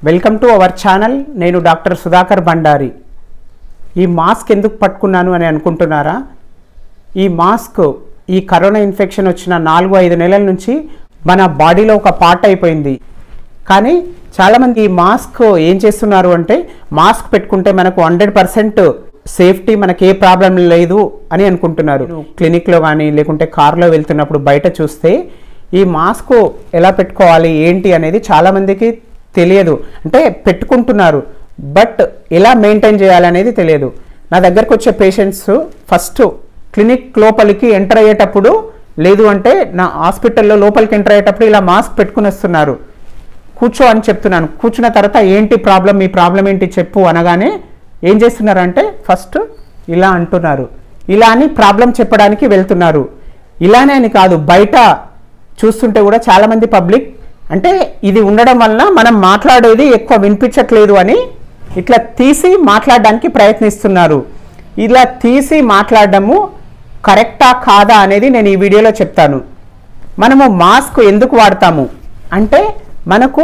welcome to our channel నేను doctor Sudhakar Bandari ఈ mask ఎందుకు పట్టుకున్నాను అని అనుకుంటున్నారా ఈ మాస్క్ ఈ కరోనా ఇన్ఫెక్షన్ వచ్చిన నాలుగు ఐదు నెలల నుంచి మన బాడీలో ఒక పార్ట్ అయిపోయింది కానీ చాలామంది ఈ మాస్క్ ఏం చేస్తున్నారు అంటే మాస్క్ పెట్టుకుంటే మనకు హండ్రెడ్ పర్సెంట్ సేఫ్టీ మనకి ఏ ప్రాబ్లం లేదు అని అనుకుంటున్నారు క్లినిక్లో కానీ లేకుంటే కార్లో వెళ్తున్నప్పుడు బయట చూస్తే ఈ మాస్క్ ఎలా పెట్టుకోవాలి ఏంటి అనేది చాలామందికి తెలియదు అంటే పెట్టుకుంటున్నారు బట్ ఎలా మెయింటైన్ చేయాలనేది తెలియదు నా దగ్గరకు వచ్చే పేషెంట్స్ ఫస్ట్ క్లినిక్ లోపలికి ఎంటర్ అయ్యేటప్పుడు లేదు అంటే నా హాస్పిటల్లో లోపలికి ఎంటర్ అయ్యేటప్పుడు ఇలా మాస్క్ పెట్టుకుని వస్తున్నారు కూర్చో అని చెప్తున్నాను కూర్చున్న తర్వాత ఏంటి ప్రాబ్లం మీ ప్రాబ్లం ఏంటి చెప్పు అనగానే ఏం చేస్తున్నారంటే ఫస్ట్ ఇలా అంటున్నారు ఇలా అని ప్రాబ్లం చెప్పడానికి వెళ్తున్నారు ఇలానే అని కాదు బయట చూస్తుంటే కూడా చాలామంది పబ్లిక్ అంటే ఇది ఉండడం వలన మనం మాట్లాడేది ఎక్కువ వినిపించట్లేదు అని ఇట్లా తీసి మాట్లాడడానికి ప్రయత్నిస్తున్నారు ఇలా తీసి మాట్లాడడము కరెక్టా కాదా అనేది నేను ఈ వీడియోలో చెప్తాను మనము మాస్క్ ఎందుకు వాడతాము అంటే మనకు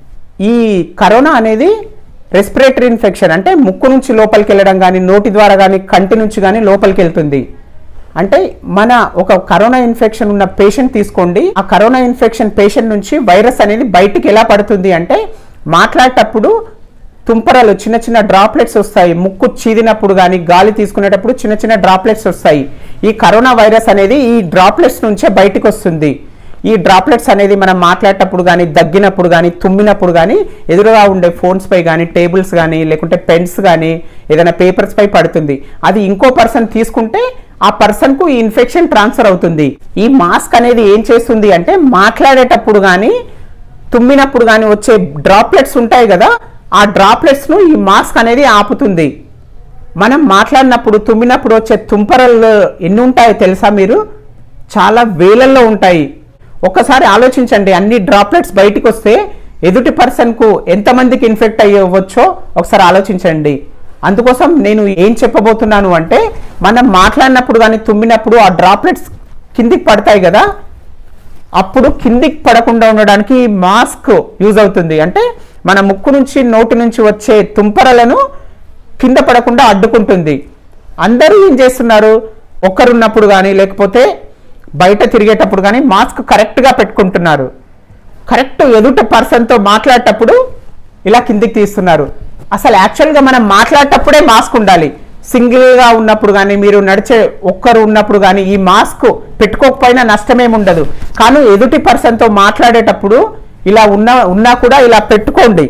ఈ కరోనా అనేది రెస్పిరేటరీ ఇన్ఫెక్షన్ అంటే ముక్కు నుంచి లోపలికి వెళ్ళడం కానీ నోటి ద్వారా కానీ కంటి నుంచి కానీ లోపలికి వెళ్తుంది అంటే మన ఒక కరోనా ఇన్ఫెక్షన్ ఉన్న పేషెంట్ తీసుకోండి ఆ కరోనా ఇన్ఫెక్షన్ పేషెంట్ నుంచి వైరస్ అనేది బయటికి ఎలా పడుతుంది అంటే మాట్లాడేటప్పుడు తుంపరలు చిన్న చిన్న డ్రాప్లెట్స్ వస్తాయి ముక్కు చీదినప్పుడు కానీ గాలి తీసుకునేటప్పుడు చిన్న చిన్న డ్రాప్లెట్స్ వస్తాయి ఈ కరోనా వైరస్ అనేది ఈ డ్రాప్లెట్స్ నుంచే బయటికి వస్తుంది ఈ డ్రాప్లెట్స్ అనేది మనం మాట్లాడేటప్పుడు కానీ దగ్గినప్పుడు కానీ తుమ్మినప్పుడు కానీ ఎదురుగా ఉండే ఫోన్స్ పై కానీ టేబుల్స్ కానీ లేకుంటే పెన్స్ కానీ ఏదైనా పేపర్స్ పై పడుతుంది అది ఇంకో పర్సన్ తీసుకుంటే ఆ పర్సన్ కు ఈ ఇన్ఫెక్షన్ ట్రాన్స్ఫర్ అవుతుంది ఈ మాస్క్ అనేది ఏం చేస్తుంది అంటే మాట్లాడేటప్పుడు కానీ తుమ్మినప్పుడు కానీ వచ్చే డ్రాప్లెట్స్ ఉంటాయి కదా ఆ డ్రాప్లెట్స్ ను ఈ మాస్క్ అనేది ఆపుతుంది మనం మాట్లాడినప్పుడు తుమ్మినప్పుడు వచ్చే తుంపరలు ఎన్ని ఉంటాయో తెలుసా మీరు చాలా వేలల్లో ఉంటాయి ఒక్కసారి ఆలోచించండి అన్ని డ్రాప్లెట్స్ బయటికి వస్తే ఎదుటి పర్సన్కు ఎంతమందికి ఇన్ఫెక్ట్ అయ్యవచ్చో ఒకసారి ఆలోచించండి అందుకోసం నేను ఏం చెప్పబోతున్నాను అంటే మనం మాట్లాడినప్పుడు కానీ తుమ్మినప్పుడు ఆ డ్రాప్లెట్స్ కిందికి పడతాయి కదా అప్పుడు కిందికి పడకుండా ఉండడానికి ఈ మాస్క్ యూజ్ అవుతుంది అంటే మన ముక్కు నుంచి నోటి నుంచి వచ్చే తుంపరలను కింద పడకుండా అడ్డుకుంటుంది అందరూ ఏం చేస్తున్నారు ఒక్కరున్నప్పుడు కానీ లేకపోతే బయట తిరిగేటప్పుడు కానీ మాస్క్ కరెక్ట్గా పెట్టుకుంటున్నారు కరెక్ట్ ఎదుట పర్సన్తో మాట్లాడేటప్పుడు ఇలా కిందికి తీస్తున్నారు అసలు యాక్చువల్గా మనం మాట్లాడేటప్పుడే మాస్క్ ఉండాలి సింగిల్గా ఉన్నప్పుడు కానీ మీరు నడిచే ఒక్కరు ఉన్నప్పుడు కానీ ఈ మాస్క్ పెట్టుకోకపోయినా నష్టమేమి ఉండదు కానీ ఎదుటి పర్సన్తో మాట్లాడేటప్పుడు ఇలా ఉన్న ఉన్నా కూడా ఇలా పెట్టుకోండి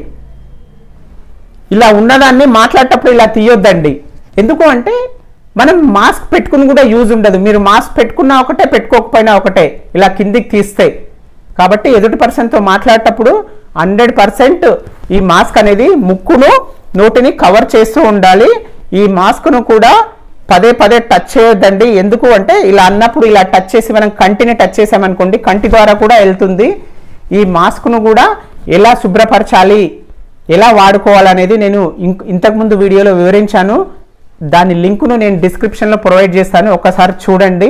ఇలా ఉన్నదాన్ని మాట్లాడేటప్పుడు ఇలా తీయొద్దండి ఎందుకు అంటే మనం మాస్క్ పెట్టుకుని కూడా యూజ్ ఉండదు మీరు మాస్క్ పెట్టుకున్నా ఒకటే పెట్టుకోకపోయినా ఒకటే ఇలా కిందికి తీస్తే కాబట్టి ఎదుటి పర్సన్తో మాట్లాడేటప్పుడు హండ్రెడ్ పర్సెంట్ ఈ మాస్క్ అనేది ముక్కును నోటిని కవర్ చేస్తూ ఉండాలి ఈ మాస్క్ను కూడా పదే పదే టచ్ చేయొద్దండి ఎందుకు అంటే ఇలా అన్నప్పుడు ఇలా టచ్ చేసి మనం కంటిని టచ్ చేసామనుకోండి కంటి ద్వారా కూడా వెళ్తుంది ఈ మాస్క్ను కూడా ఎలా శుభ్రపరచాలి ఎలా వాడుకోవాలనేది నేను ఇంక్- ఇంతకుముందు వీడియోలో వివరించాను దాని లింకును నేను డిస్క్రిప్షన్లో ప్రొవైడ్ చేస్తాను ఒకసారి చూడండి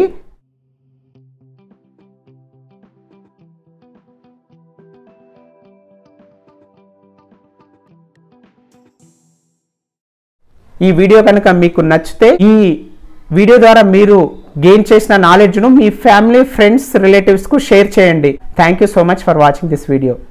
ఈ వీడియో కనుక మీకు నచ్చితే ఈ వీడియో ద్వారా మీరు గెయిన్ చేసిన నాలెడ్జ్ను మీ ఫ్యామిలీ ఫ్రెండ్స్ రిలేటివ్స్కు షేర్ చేయండి thank you so much for watching this video